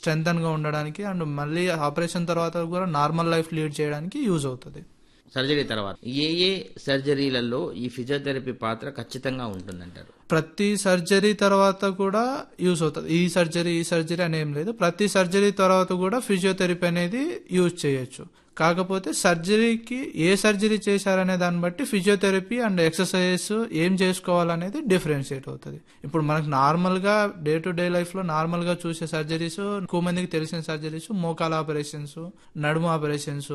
స్ట్రెంగ్గా ఉండడానికి అండ్ మళ్ళీ ఆపరేషన్ తర్వాత కూడా నార్మల్ లైఫ్ లీడ్ చేయడానికి యూజ్ అవుతుంది సర్జరీ తర్వాత ఏ ఏ సర్జరీలలో ఈ ఫిజియోథెరపీ పాత్ర ఖచ్చితంగా ఉంటుందంటారు ప్రతి సర్జరీ తర్వాత కూడా యూజ్ అవుతుంది ఈ సర్జరీ ఈ సర్జరీ అని ఏం లేదు ప్రతి సర్జరీ తర్వాత కూడా ఫిజియోథెరపీ అనేది యూజ్ చేయొచ్చు కాకపోతే సర్జరీకి ఏ సర్జరీ చేశారనే దాన్ని బట్టి ఫిజియోథెరపీ అండ్ ఎక్సర్సైజెస్ ఏం చేసుకోవాలనేది డిఫరెన్షియేట్ అవుతుంది ఇప్పుడు మనకు నార్మల్గా డే టు డే లైఫ్లో నార్మల్గా చూసే సర్జరీస్ ఎక్కువ మందికి తెలిసిన సర్జరీస్ మోకాల ఆపరేషన్స్ నడుము ఆపరేషన్స్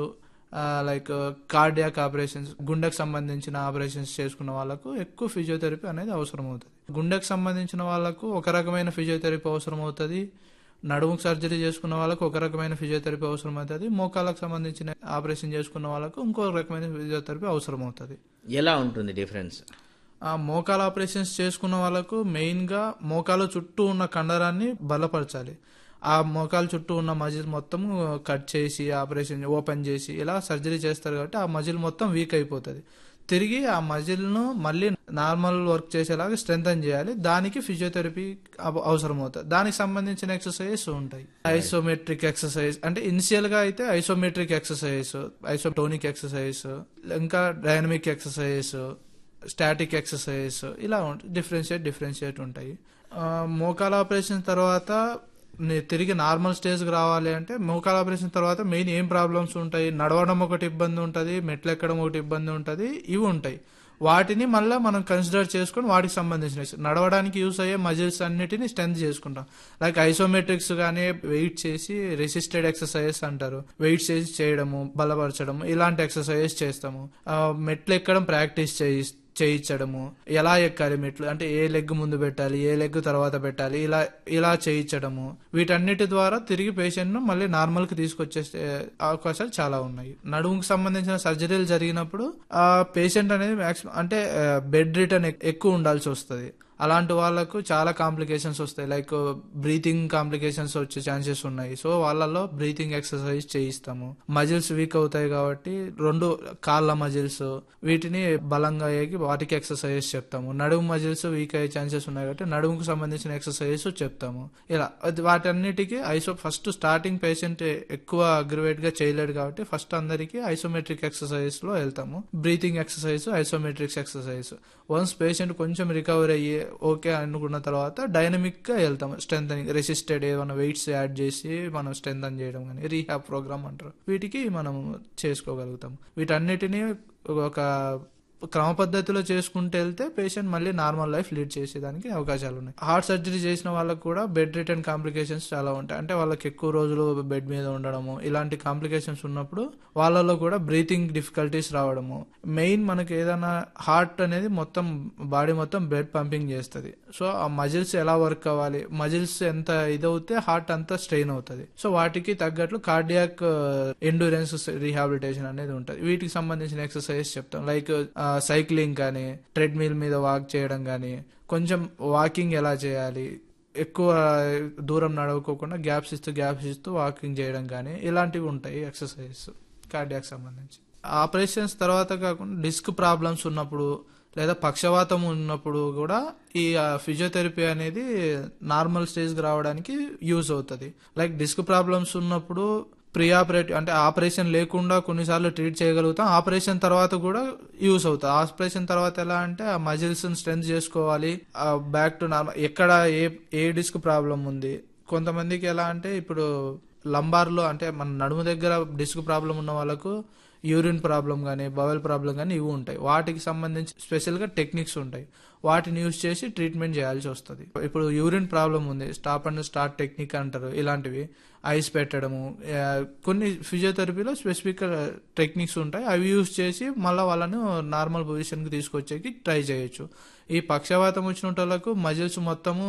లైక్ కార్డియాక్ ఆపరేషన్స్ గుండెకు సంబంధించిన ఆపరేషన్స్ చేసుకున్న వాళ్ళకు ఎక్కువ ఫిజియోథెరపీ అనేది అవసరం అవుతుంది గుండెకు సంబంధించిన వాళ్ళకు ఒక రకమైన ఫిజియోథెరపీ అవసరం అవుతుంది నడుముకు సర్జరీ చేసుకున్న వాళ్ళకు ఒక రకమైన ఫిజియోథెరపీ అవసరం అవుతుంది మోకాలకు సంబంధించిన ఆపరేషన్ చేసుకున్న వాళ్ళకు ఇంకో రకమైన ఫిజియోథెరపీ అవసరం అవుతుంది ఎలా ఉంటుంది డిఫరెన్స్ ఆ మోకాల ఆపరేషన్స్ చేసుకున్న వాళ్ళకు మెయిన్గా మోకాల చుట్టూ ఉన్న కండరాన్ని బలపరచాలి ఆ మోకాల చుట్టూ ఉన్న మజిల్ మొత్తం కట్ చేసి ఆపరేషన్ ఓపెన్ చేసి ఇలా సర్జరీ చేస్తారు కాబట్టి ఆ మజిల్ మొత్తం వీక్ అయిపోతుంది తిరిగి ఆ మజిల్ను మళ్ళీ నార్మల్ వర్క్ చేసేలాగా స్ట్రెంగ్ చేయాలి దానికి ఫిజియోథెరపీ అవ- అవసరం అవుతుంది దానికి సంబంధించిన ఎక్సర్సైజెస్ ఉంటాయి ఐసోమెట్రిక్ ఎక్సర్సైజ్ అంటే ఇనిషియల్ గా అయితే ఐసోమెట్రిక్ ఎక్సర్సైజ్ ఐసోటోనిక్ ఎక్సర్సైజ్ ఇంకా డైనమిక్ ఎక్సర్సైజ్ స్టాటిక్ ఎక్సర్సైజ్ ఇలా డిఫరెన్షియేట్ డిఫరెన్షియేట్ ఉంటాయి ఆ, మోకాల ఆపరేషన్ తర్వాత ని- తిరిగి నార్మల్ స్టేజ్కి రావాలి అంటే మోకాల ఆపరేషన్ తర్వాత మెయిన్ ఏం ప్రాబ్లమ్స్ ఉంటాయి నడవడం ఒకటి ఇబ్బంది ఉంటుంది మెట్లు ఎక్కడం ఒకటి ఇబ్బంది ఉంటుంది ఇవి ఉంటాయి వాటిని మళ్ళీ మనం కన్సిడర్ చేసుకొని వాటికి సంబంధించిన నడవడానికి యూస్ అయ్యే మజిల్స్ అన్నిటిని స్ట్రెంత్ చేసుకుంటాం లైక్ ఐసోమెట్రిక్స్ కానీ వెయిట్ చేసి రెసిస్టెడ్ ఎక్సర్సైజెస్ అంటారు వెయిట్ చేసి చేయడము బలపరచడము ఇలాంటి ఎక్సర్సైజెస్ చేస్తాము ఆ, మెట్లు ఎక్కడం ప్రాక్టీస్ చేయి చేయించడము ఎలా ఎక్కాలి మెట్లు అంటే ఏ లెగ్ ముందు పెట్టాలి ఏ లెగ్ తర్వాత పెట్టాలి ఇలా ఇలా చేయించడము వీటన్నిటి ద్వారా తిరిగి పేషెంట్ ను మళ్ళీ నార్మల్ కి తీసుకొచ్చే అవకాశాలు చాలా ఉన్నాయి నడుముకు సంబంధించిన సర్జరీలు జరిగినప్పుడు ఆ పేషెంట్ అనేది మాక్సిమం అంటే బెడ్ రిటర్న్ ఎక్కువ ఉండాల్సి వస్తుంది అలాంటి వాళ్ళకు చాలా కాంప్లికేషన్స్ వస్తాయి లైక్ బ్రీతింగ్ కాంప్లికేషన్స్ వచ్చే ఛాన్సెస్ ఉన్నాయి సో వాళ్ళలో బ్రీతింగ్ ఎక్సర్సైజ్ చేయిస్తాము మజిల్స్ వీక్ అవుతాయి కాబట్టి రెండు కాళ్ళ మజిల్స్ వీటిని బలంగా ఏగి వాటికి ఎక్సర్సైజ్ చెప్తాము నడుము మజిల్స్ వీక్ అయ్యే ఛాన్సెస్ ఉన్నాయి కాబట్టి నడుముకు సంబంధించిన ఎక్సర్సైజెస్ చెప్తాము ఇలా అది వాటన్నిటికీ ఐసో ఫస్ట్ స్టార్టింగ్ పేషెంట్ ఎక్కువ అగ్రివేట్ గా చేయలేడు కాబట్టి ఫస్ట్ అందరికి ఐసోమెట్రిక్ ఎక్సర్సైజ్ లో వెళ్తాము breathing exercise isometrics exercise once patient కొంచెం రికవర్ అయ్యి ఓకే అనుకున్న తర్వాత డైనమిక్ గా వెళ్తాము స్ట్రెంగ్ రెసిస్టెడ్ ఏమైనా వెయిట్స్ యాడ్ చేసి మనం స్ట్రెంగ్ చేయడం కానీ రీహాబ్ ప్రోగ్రామ్ అంటారు వీటికి మనం చేసుకోగలుగుతాం వీటన్నిటిని ఒక క్రమ పద్ధతిలో చేసుకుంటూ వెళ్తే పేషెంట్ మళ్ళీ నార్మల్ లైఫ్ లీడ్ చేసేదానికి అవకాశాలు ఉన్నాయి హార్ట్ సర్జరీ చేసిన వాళ్ళకు కూడా బెడ్ రిటర్న్ కాంప్లికేషన్స్ చాలా ఉంటాయి అంటే వాళ్ళకి ఎక్కువ రోజులు బెడ్ మీద ఉండడము ఇలాంటి కాంప్లికేషన్స్ ఉన్నప్పుడు వాళ్ళలో కూడా బ్రీతింగ్ డిఫికల్టీస్ రావడము మెయిన్ మనకి ఏదైనా హార్ట్ అనేది మొత్తం బాడీ మొత్తం బ్లడ్ పంపింగ్ చేస్తుంది సో ఆ మజిల్స్ ఎలా వర్క్ అవ్వాలి మజిల్స్ ఎంత ఇదవుతే హార్ట్ అంతా స్ట్రెయిన్ అవుతుంది సో వాటికి తగ్గట్లు కార్డియాక్ ఎండూరెన్స్ రీహాబిలిటేషన్ అనేది ఉంటుంది వీటికి సంబంధించిన ఎక్సర్సైజ్ చెప్తాం లైక్ సైక్లింగ్ కానీ ట్రెడ్మిల్ మీద వాక్ చేయడం కానీ కొంచెం వాకింగ్ ఎలా చేయాలి ఎక్కువ దూరం నడవకోకుండా గ్యాప్స్ ఇస్తూ గ్యాప్స్ ఇస్తూ వాకింగ్ చేయడం కానీ ఇలాంటివి ఉంటాయి ఎక్సర్సైజెస్ కార్డియాక్ సంబంధించి ఆపరేషన్స్ తర్వాత కాకుండా డిస్క్ ప్రాబ్లమ్స్ ఉన్నప్పుడు లేదా పక్షవాతం ఉన్నప్పుడు కూడా ఈ ఫిజియోథెరపీ అనేది నార్మల్ స్టేజ్కి రావడానికి యూజ్ అవుతుంది లైక్ డిస్క్ ప్రాబ్లమ్స్ ఉన్నప్పుడు ప్రీ ఆపరేటివ్ అంటే ఆపరేషన్ లేకుండా కొన్నిసార్లు ట్రీట్ చేయగలుగుతాం ఆపరేషన్ తర్వాత కూడా యూస్ అవుతుంది ఆపరేషన్ తర్వాత ఎలా అంటే ఆ మజిల్స్ స్ట్రెంత్ చేసుకోవాలి బ్యాక్ టు నార్మల్ ఎక్కడ ఏ ఏ డిస్క్ ప్రాబ్లం ఉంది కొంతమందికి ఎలా అంటే ఇప్పుడు లంబార్లో అంటే మన నడుము దగ్గర డిస్క్ ప్రాబ్లం ఉన్న వాళ్ళకు యూరిన్ ప్రాబ్లం కానీ బవెల్ ప్రాబ్లం కానీ ఇవి ఉంటాయి వాటికి సంబంధించి స్పెషల్గా టెక్నిక్స్ ఉంటాయి వాటిని యూజ్ చేసి ట్రీట్మెంట్ చేయాల్సి వస్తుంది ఇప్పుడు యూరిన్ ప్రాబ్లం ఉంది స్టాప్ అండ్ స్టార్ట్ టెక్నిక్ అంటారు ఇలాంటివి ఐస్ పెట్టడము ఆ, కొన్ని ఫిజియోథెరపీలో స్పెసిఫిక్ టెక్నిక్స్ ఉంటాయి అవి యూజ్ చేసి మళ్ళీ వాళ్ళను నార్మల్ పొజిషన్కి తీసుకొచ్చేకి ట్రై చేయొచ్చు ఈ పక్షవాతం వచ్చిన వాళ్ళకు మజిల్స్ మొత్తము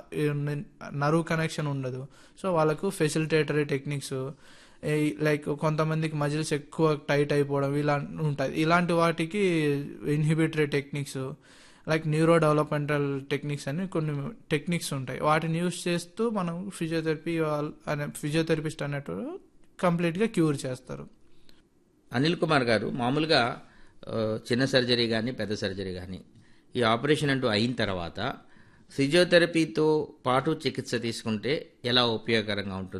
నరువు కనెక్షన్ ఉండదు సో వాళ్ళకు ఫెసిలిటేటరీ టెక్నిక్స్ లైక్ కొంతమందికి మజిల్స్ ఎక్కువ టైట్ అయిపోవడం ఇలా ఉంటాయి ఇలాంటి వాటికి inhibitory techniques like neuro developmental techniques అని కొన్ని టెక్నిక్స్ ఉంటాయి వాటిని యూస్ చేస్తూ మనం ఫిజియోథెరపీ అనే ఫిజియోథెరపిస్ట్ అన్నట్టు కంప్లీట్గా క్యూర్ చేస్తారు అనిల్ కుమార్ గారు మామూలుగా ఆ, చిన్న సర్జరీ కానీ పెద్ద సర్జరీ కానీ ఈ ఆపరేషన్ అంటూ అయిన తర్వాత ఫిజియోథెరపీతో పాటు చికిత్స తీసుకుంటే ఎలా ఉపయోగకరంగా ఉంటుంది